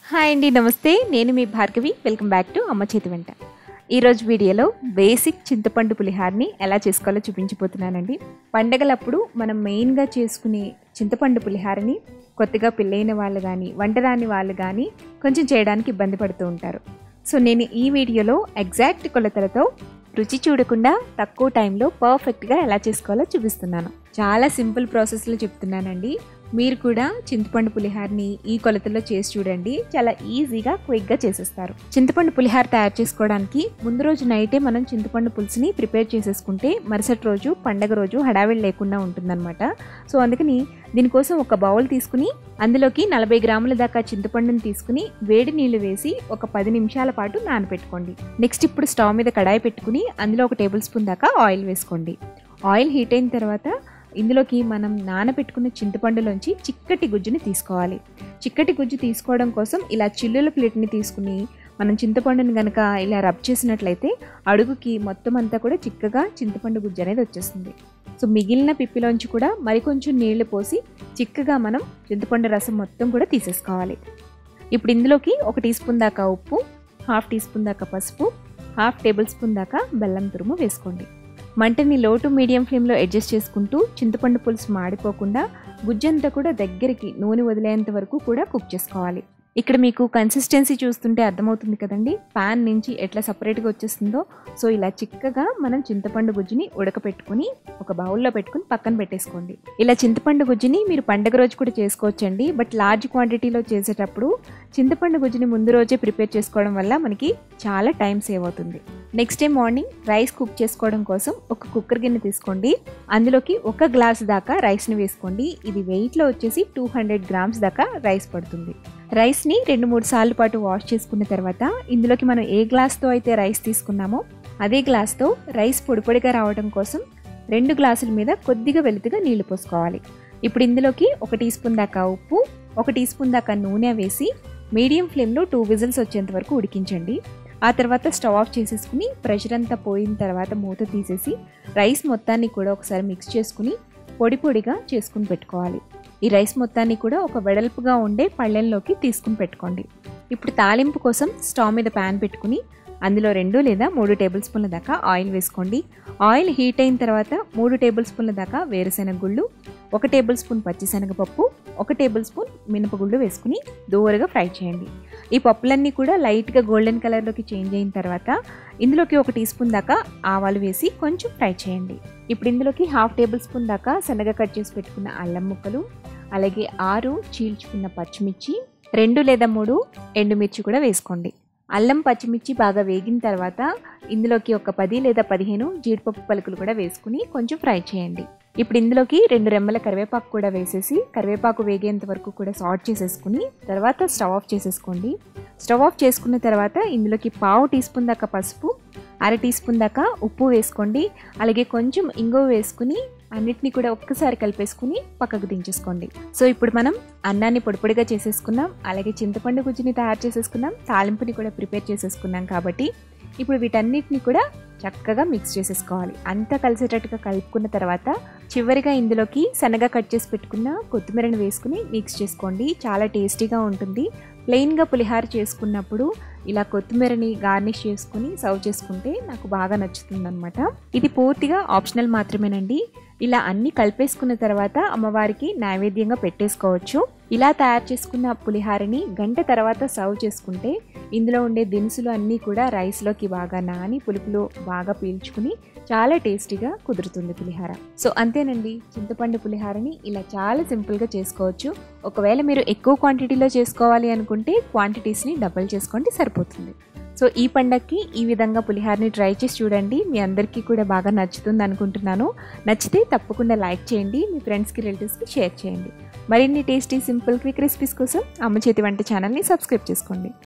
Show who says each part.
Speaker 1: hi అండి నమస్తే నేను మీ భార్గవి వెల్కమ్ బ్యాక్ టు అమ్మ చేతి వెంట ఈరోజు వీడియోలో బేసిక్ చింతపండు పులిహార్ని ఎలా చేసుకోవాలో చూపించబోతున్నానండి పండగలప్పుడు మనం మెయిన్గా చేసుకునే చింతపండు పులిహారని కొత్తగా పెళ్ళైన వాళ్ళు కానీ వంట రాని వాళ్ళు కానీ కొంచెం చేయడానికి ఇబ్బంది పడుతూ ఉంటారు సో నేను ఈ వీడియోలో ఎగ్జాక్ట్ కొలతలతో రుచి చూడకుండా తక్కువ టైంలో పర్ఫెక్ట్గా ఎలా చేసుకోవాలో చూపిస్తున్నాను చాలా సింపుల్ ప్రాసెస్లో చెప్తున్నానండి మీరు కూడా చింతపండు పులిహార్ని ఈ కొలతలో చేసి చూడండి చాలా ఈజీగా క్విక్గా చేసేస్తారు చింతపండు పులిహార తయారు చేసుకోవడానికి ముందు రోజు నైటే మనం చింతపండు పులుసుని ప్రిపేర్ చేసేసుకుంటే మరుసటి రోజు పండగ రోజు హడావిడి లేకుండా ఉంటుందన్నమాట సో అందుకని దీనికోసం ఒక బౌల్ తీసుకుని అందులోకి నలభై గ్రాముల దాకా చింతపండుని తీసుకుని వేడి నీళ్లు వేసి ఒక పది నిమిషాల పాటు నానబెట్టుకోండి నెక్స్ట్ ఇప్పుడు స్టవ్ మీద కడాయి పెట్టుకుని అందులో ఒక టేబుల్ స్పూన్ దాకా ఆయిల్ వేసుకోండి ఆయిల్ హీట్ అయిన తర్వాత ఇందులోకి మనం నానబెట్టుకున్న చింతపండులోంచి చిక్కటి గుజ్జుని తీసుకోవాలి చిక్కటి గుజ్జు తీసుకోవడం కోసం ఇలా చిల్లుల ప్లేట్ని తీసుకుని మనం చింతపండుని కనుక ఇలా రబ్ చేసినట్లయితే అడుగుకి మొత్తం అంతా కూడా చిక్కగా చింతపండు గుజ్జు అనేది వచ్చేస్తుంది సో మిగిలిన పిప్పిలోంచి కూడా మరికొంచెం నీళ్లు పోసి చిక్కగా మనం చింతపండు రసం మొత్తం కూడా తీసేసుకోవాలి ఇప్పుడు ఇందులోకి ఒక టీ స్పూన్ దాకా ఉప్పు హాఫ్ టీ స్పూన్ దాకా పసుపు హాఫ్ టేబుల్ స్పూన్ దాకా బెల్లం తురుము వేసుకోండి మంటని లో టు మీడియం ఫ్లేమ్లో అడ్జస్ట్ చేసుకుంటూ చింతపండు పులుసు మాడిపోకుండా గుజ్జంతా కూడా దగ్గరికి నూనె వదిలేంత వరకు కూడా కుక్ చేసుకోవాలి ఇక్కడ మీకు కన్సిస్టెన్సీ చూస్తుంటే అర్థమవుతుంది కదండి ప్యాన్ నుంచి ఎట్లా సపరేట్గా వచ్చేస్తుందో సో ఇలా చిక్కగా మనం చింతపండు గుజ్జుని ఉడకపెట్టుకుని ఒక బౌల్లో పెట్టుకుని పక్కన పెట్టేసుకోండి ఇలా చింతపండు గుజ్జుని మీరు పండగ రోజు కూడా చేసుకోవచ్చండి బట్ లార్జ్ క్వాంటిటీలో చేసేటప్పుడు చింతపండు గుజ్జుని ముందు రోజే ప్రిపేర్ చేసుకోవడం వల్ల మనకి చాలా టైం సేవ్ అవుతుంది next day morning rice cook చేసుకోవడం కోసం ఒక కుక్కర్ గిన్నె తీసుకోండి అందులోకి ఒక గ్లాస్ దాకా రైస్ని వేసుకోండి ఇది వెయిట్లో వచ్చేసి టూ హండ్రెడ్ గ్రామ్స్ దాకా రైస్ పడుతుంది రైస్ని రెండు మూడు సార్లు పాటు వాష్ చేసుకున్న తర్వాత ఇందులోకి మనం ఏ గ్లాస్తో అయితే రైస్ తీసుకున్నామో అదే గ్లాస్తో రైస్ పొడి పొడిగా రావడం కోసం రెండు గ్లాసుల మీద కొద్దిగా వెలుతుగా నీళ్లు పోసుకోవాలి ఇప్పుడు ఇందులోకి ఒక టీ స్పూన్ దాకా ఉప్పు ఒక టీ స్పూన్ దాకా నూనె వేసి మీడియం ఫ్లేమ్లో టూ విజిల్స్ వచ్చేంత వరకు ఉడికించండి ఆ తర్వాత స్టవ్ ఆఫ్ చేసేసుకుని ప్రెషర్ అంతా పోయిన తర్వాత మూత తీసేసి రైస్ మొత్తాన్ని కూడా ఒకసారి మిక్స్ చేసుకుని పొడి పొడిగా చేసుకుని పెట్టుకోవాలి ఈ రైస్ మొత్తాన్ని కూడా ఒక వెడల్పుగా ఉండే పళ్ళెంలోకి తీసుకుని పెట్టుకోండి ఇప్పుడు తాలింపు కోసం స్టవ్ మీద ప్యాన్ పెట్టుకుని అందులో రెండు లేదా మూడు టేబుల్ స్పూన్ల దాకా ఆయిల్ వేసుకోండి ఆయిల్ హీట్ అయిన తర్వాత మూడు టేబుల్ స్పూన్ల దాకా వేరుశెనగ గుళ్ళు ఒక టేబుల్ స్పూన్ పచ్చిశనగపప్పు ఒక టేబుల్ స్పూన్ మినపగుళ్ళు వేసుకుని దూరగా ఫ్రై చేయండి ఈ పప్పులన్నీ కూడా లైట్గా గోల్డెన్ కలర్లోకి చేంజ్ అయిన తర్వాత ఇందులోకి ఒక టీ స్పూన్ దాకా ఆవాలు వేసి కొంచెం ఫ్రై చేయండి ఇప్పుడు ఇందులోకి హాఫ్ టేబుల్ స్పూన్ దాకా శనగ కట్ చేసి పెట్టుకున్న అల్లం ముక్కలు అలాగే ఆరు చీల్చుకున్న పచ్చిమిర్చి రెండు లేదా మూడు ఎండుమిర్చి కూడా వేసుకోండి అల్లం పచ్చిమిర్చి బాగా వేగిన తర్వాత ఇందులోకి ఒక పది లేదా పదిహేను జీడిపప్పు పలుకులు కూడా వేసుకుని కొంచెం ఫ్రై చేయండి ఇప్పుడు ఇందులోకి రెండు రెమ్మల కరివేపాకు కూడా వేసేసి కరివేపాకు వేగేంత వరకు కూడా సాల్ట్ చేసేసుకుని తర్వాత స్టవ్ ఆఫ్ చేసేసుకోండి స్టవ్ ఆఫ్ చేసుకున్న తర్వాత ఇందులోకి పావు టీ స్పూన్ దాకా పసుపు అర టీ స్పూన్ దాకా ఉప్పు వేసుకోండి అలాగే కొంచెం ఇంగువ వేసుకుని అన్నిటిని కూడా ఒక్కసారి కలిపేసుకుని పక్కకు దించేసుకోండి సో ఇప్పుడు మనం అన్నాన్ని పొడిపొడిగా చేసేసుకున్నాం అలాగే చింతపండు గుజ్జుని తయారు చేసేసుకున్నాం తాలింపుని కూడా ప్రిపేర్ చేసేసుకున్నాం కాబట్టి ఇప్పుడు వీటన్నిటిని కూడా చక్కగా మిక్స్ చేసేసుకోవాలి అంతా కలిసేటట్టుగా కలుపుకున్న తర్వాత చివరిగా ఇందులోకి సన్నగా కట్ చేసి పెట్టుకున్న కొత్తిమీరని వేసుకుని మిక్స్ చేసుకోండి చాలా టేస్టీగా ఉంటుంది ప్లెయిన్గా పులిహార చేసుకున్నప్పుడు ఇలా కొత్తిమీరని గార్నిష్ చేసుకుని సర్వ్ చేసుకుంటే నాకు బాగా నచ్చుతుందన్నమాట ఇది పూర్తిగా ఆప్షనల్ మాత్రమేనండి ఇలా అన్ని కలిపేసుకున్న తర్వాత అమ్మవారికి నైవేద్యంగా పెట్టేసుకోవచ్చు ఇలా తయారు చేసుకున్న పులిహారని గంట తర్వాత సర్వ్ చేసుకుంటే ఇందులో ఉండే దినుసులు అన్నీ కూడా రైస్లోకి బాగా నాని పులుపులో బాగా పీల్చుకుని చాలా టేస్టీగా కుదురుతుంది పులిహార సో అంతేనండి చింతపండు పులిహారని ఇలా చాలా సింపుల్గా చేసుకోవచ్చు ఒకవేళ మీరు ఎక్కువ క్వాంటిటీలో చేసుకోవాలి అనుకుంటే క్వాంటిటీస్ని డబల్ చేసుకోండి సరిపోతుంది సో ఈ పండక్కి ఈ విధంగా పులిహారని ట్రై చేసి చూడండి మీ అందరికీ కూడా బాగా నచ్చుతుంది అనుకుంటున్నాను నచ్చితే తప్పకుండా లైక్ చేయండి మీ ఫ్రెండ్స్కి రిలేటివ్స్కి షేర్ చేయండి మరిన్ని టేస్టీ సింపుల్ క్విక్ రెసిపీస్ కోసం అమ్మ చేతి వంట ఛానల్ని సబ్స్క్రైబ్ చేసుకోండి